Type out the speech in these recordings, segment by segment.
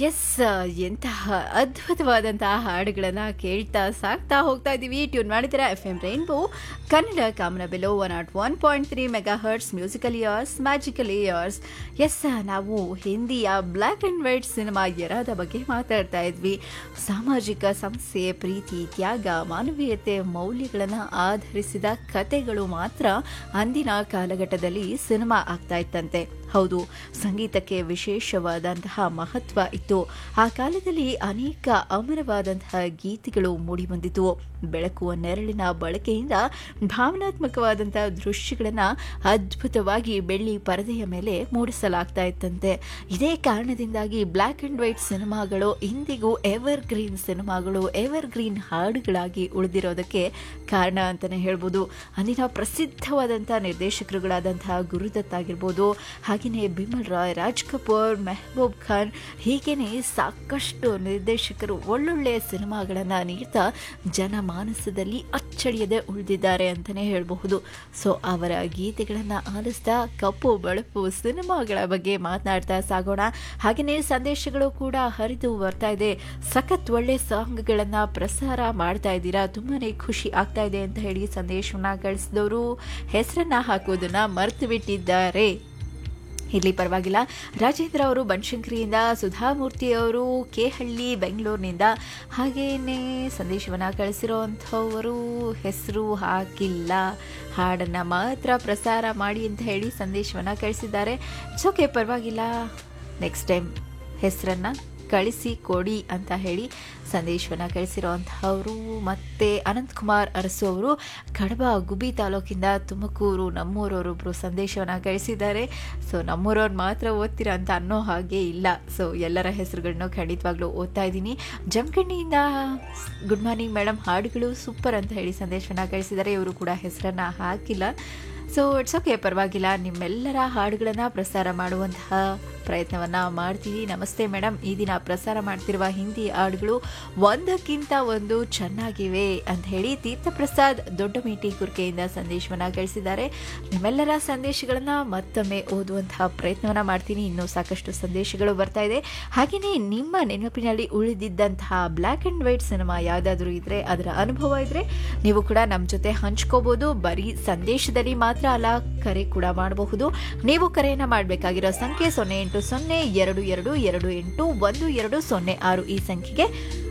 S ಎಂತಹ ಅದ್ಭುತವಾದಂತಹ ಹಾಡುಗಳನ್ನು ಕೇಳ್ತಾ ಸಾಕ್ತಾ ಹೋಗ್ತಾ ಇದ್ದೀವಿ ಟ್ಯೂನ್ ಮಾಡಿದ್ದೀರಾ ಎಫ್ ಎಂ ರೈನ್ಬೋ ಕನ್ನಡ ಕಾಮನ ಬೆಲೋ one nought one point three mega hertz musical years magical years yes ನಾವು ಹಿಂದಿಯ ಬ್ಲ್ಯಾಕ್ ಆ್ಯಂಡ್ ವೈಟ್ ಸಿನಿಮಾ ಎರಾದ ಬಗ್ಗೆ ಮಾತಾಡ್ತಾ ಇದ್ವಿ ಸಾಮಾಜಿಕ ಸಮಸ್ಯೆ ಪ್ರೀತಿ ತ್ಯಾಗ ಮಾನವೀಯತೆ ಮೌಲ್ಯಗಳನ್ನು ಆಧರಿಸಿದ ಕತೆಗಳು ಮಾತ್ರ ಅಂದಿನ ಕಾಲಘಟ್ಟದಲ್ಲಿ ಸಿನಿಮಾ ಆಗ್ತಾ ಇತ್ತಂತೆ ಹೌದು ಸಂಗೀತಕ್ಕೆ ವಿಶೇಷವಾದಂತಹ ಮಹತ್ವ ಇತ್ತು ಆ ಕಾಲದಲ್ಲಿ ಅನೇಕ ಅಮರವಾದಂತಹ ಗೀತೆಗಳು ಮೂಡಿಬಂದಿತು ಬೆಳಕು ನೆರಳಿನ ಬಳಕೆಯಿಂದ ಭಾವನಾತ್ಮಕವಾದಂತಹ ದೃಶ್ಯಗಳನ್ನು ಅದ್ಭುತವಾಗಿ ಬೆಳ್ಳಿ ಪರದೆಯ ಮೇಲೆ ಮೂಡಿಸಲಾಗ್ತಾ ಇತ್ತಂತೆ ಇದೇ ಕಾರಣದಿಂದಾಗಿ ಬ್ಲ್ಯಾಕ್ ಅಂಡ್ ವೈಟ್ ಸಿನಿಮಾಗಳು ಇಂದಿಗೂ ಎವರ್ ಗ್ರೀನ್ ಸಿನಿಮಾಗಳು ಎವರ್ ಗ್ರೀನ್ ಹಾಡುಗಳಾಗಿ ಉಳಿದಿರೋದಕ್ಕೆ ಕಾರಣ ಅಂತಲೇ ಹೇಳ್ಬೋದು ಅಂದಿನ ಪ್ರಸಿದ್ಧವಾದಂತಹ ನಿರ್ದೇಶಕರುಗಳಾದಂತಹ ಗುರುದತ್ ಆಗಿರ್ಬೋದು ಹಾಗೆಯೇ ಬಿಮಲ್ ರಾಯ್ ರಾಜ್ ಕಪೂರ್ ಮೆಹಬೂಬ್ ಖಾನ್ ಹೀಗೇನೆ ಸಾಕಷ್ಟು ನಿರ್ದೇಶಕರು ಒಳ್ಳೊಳ್ಳೆಯ ಸಿನಿಮಾಗಳನ್ನು ನೀಡ್ತಾ ಜನಮಾನಸದಲ್ಲಿ ಅಚ್ಚಳಿಯದೆ ಉಳಿದಿದ್ದಾರೆ ಅಂತಲೇ ಹೇಳಬಹುದು ಸೊ ಅವರ ಗೀತೆಗಳನ್ನು ಆಲಿಸ್ತಾ ಕಪ್ಪು ಬಳಪು ಸಿನಿಮಾಗಳ ಬಗ್ಗೆ ಮಾತನಾಡ್ತಾ ಸಾಗೋಣ ಹಾಗೆಯೇ ಸಂದೇಶಗಳು ಕೂಡ ಹರಿದು ಬರ್ತಾ ಇದೆ ಸಖತ್ ಒಳ್ಳೆ ಸಾಂಗ್ಗಳನ್ನು ಪ್ರಸಾರ ಮಾಡ್ತಾ ಇದ್ದೀರಾ ತುಂಬಾನೇ ಖುಷಿ ಆಗ್ತಾ ಇದೆ ಅಂತ ಹೇಳಿ ಸಂದೇಶವನ್ನ ಕಳಿಸಿದವರು ಹೆಸರನ್ನ ಹಾಕೋದನ್ನ ಮರೆತು ಬಿಟ್ಟಿದ್ದಾರೆ ಇಲ್ಲಿ ಪರವಾಗಿಲ್ಲ ರಾಜೇಂದ್ರ ಅವರು ಬನಶಂಕರಿಯಿಂದ ಸುಧಾಮೂರ್ತಿ ಅವರು ಕೇಹಳ್ಳಿ ಬೆಂಗಳೂರಿನಿಂದ ಹಾಗೇನೆ ಸಂದೇಶವನ್ನು ಕಳಿಸಿರೋವಂಥವರು ಹೆಸರು ಹಾಕಿಲ್ಲ ಹಾಡನ್ನು ಮಾತ್ರ ಪ್ರಸಾರ ಮಾಡಿ ಅಂತ ಹೇಳಿ ಸಂದೇಶವನ್ನು ಕಳಿಸಿದ್ದಾರೆ ಓಕೆ ಪರವಾಗಿಲ್ಲ ನೆಕ್ಸ್ಟ್ ಟೈಮ್ ಹೆಸರನ್ನು ಕಳಿಸಿ ಕೊಡಿ ಅಂತ ಹೇಳಿ ಸಂದೇಶವನ್ನು ಕಳಿಸಿರೋಂಥವರು ಮತ್ತು ಅನಂತಕುಮಾರ್ ಅರಸು ಅವರು ಕಡಬ ಗುಬಿ ತಾಲೂಕಿಂದ ತುಮಕೂರು ನಮ್ಮೂರವರೊಬ್ಬರು ಸಂದೇಶವನ್ನು ಕಳಿಸಿದ್ದಾರೆ ಸೊ ನಮ್ಮೂರವ್ರು ಮಾತ್ರ ಓದ್ತೀರಾ ಅಂತ ಅನ್ನೋ ಹಾಗೆ ಇಲ್ಲ ಸೊ ಎಲ್ಲರ ಹೆಸರುಗಳನ್ನು ಖಂಡಿತವಾಗ್ಲೂ ಓದ್ತಾ ಇದ್ದೀನಿ ಜಮಖಂಡಿಯಿಂದ ಗುಡ್ ಮಾರ್ನಿಂಗ್ ಮೇಡಮ್ ಹಾಡುಗಳು ಸೂಪರ್ ಅಂತ ಹೇಳಿ ಸಂದೇಶವನ್ನು ಕಳಿಸಿದ್ದಾರೆ ಇವರು ಕೂಡ ಹೆಸರನ್ನು ಹಾಕಿಲ್ಲ ಸೊ ಇಟ್ಸ್ ಓಕೆ ಪರವಾಗಿಲ್ಲ ನಿಮ್ಮೆಲ್ಲರ ಹಾಡುಗಳನ್ನು ಪ್ರಸಾರ ಮಾಡುವಂತಹ ಪ್ರಯತ್ನವನ್ನು ಮಾಡ್ತೀವಿ ನಮಸ್ತೆ ಮೇಡಮ್ ಈ ದಿನ ಪ್ರಸಾರ ಮಾಡ್ತಿರುವ ಹಿಂದಿ ಹಾಡುಗಳು ಒಂದಕ್ಕಿಂತ ಒಂದು ಚೆನ್ನಾಗಿವೆ ಅಂತ ಹೇಳಿ ತೀರ್ಥಪ್ರಸಾದ್ ದೊಡ್ಡಮೇಟಿ ಕುರ್ಕೆಯಿಂದ ಸಂದೇಶವನ್ನು ಕಳಿಸಿದ್ದಾರೆ ನಿಮ್ಮೆಲ್ಲರ ಸಂದೇಶಗಳನ್ನು ಮತ್ತೊಮ್ಮೆ ಓದುವಂತಹ ಪ್ರಯತ್ನವನ್ನು ಮಾಡ್ತೀನಿ ಇನ್ನೂ ಸಾಕಷ್ಟು ಸಂದೇಶಗಳು ಬರ್ತಾ ಇದೆ ಹಾಗೆಯೇ ನಿಮ್ಮ ನೆನಪಿನಲ್ಲಿ ಉಳಿದಿದ್ದಂತಹ ಬ್ಲ್ಯಾಕ್ ಆ್ಯಂಡ್ ವೈಟ್ ಸಿನಿಮಾ ಯಾವುದಾದ್ರೂ ಇದ್ದರೆ ಅದರ ಅನುಭವ ಇದ್ದರೆ ನೀವು ಕೂಡ ನಮ್ಮ ಜೊತೆ ಹಂಚ್ಕೋಬೋದು ಬರೀ ಸಂದೇಶದಲ್ಲಿ ಮಾತ್ರ ಅಲ್ಲ ಕರೆ ಕೂಡ ಮಾಡಬಹುದು ನೀವು ಕರೆಯನ್ನು ಮಾಡಬೇಕಾಗಿರೋ ಸಂಖ್ಯೆ ಸೊನ್ನೆ ಎಂಟು ಸೊನ್ನೆ ಎರಡು ಎರಡು ಎರಡು ಎಂಟು ಒಂದು ಎರಡು ಸೊನ್ನೆ ಆರು ಈ ಸಂಖ್ಯೆಗೆ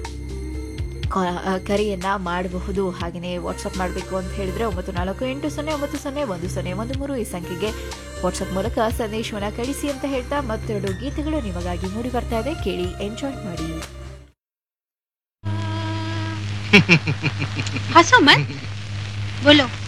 ಕರೆಯನ್ನ ಮಾಡಬಹುದು ಹಾಗೆಯೇ ವಾಟ್ಸಪ್ ಮಾಡಬೇಕು ಅಂತ ಹೇಳಿದ್ರೆ ಒಂಬತ್ತು ನಾಲ್ಕು ಎಂಟು ಸೊನ್ನೆ ಒಂಬತ್ತು ಸೊನ್ನೆ ಒಂದು ಸೊನ್ನೆ ಒಂದು ಮೂರು ಈ ಸಂಖ್ಯೆಗೆ ವಾಟ್ಸಪ್ ಮೂಲಕ ಸಂದೇಶವನ್ನು ಕಳಿಸಿ ಅಂತ ಹೇಳ್ತಾ ಮತ್ತೆರಡು ಗೀತೆಗಳು ನಿಮಗಾಗಿ ಮೂಡಿ ಬರ್ತಾ ಇದೆ ಕೇಳಿ ಎಂಜಾಯ್ ಮಾಡಿ हंसो मत बोलो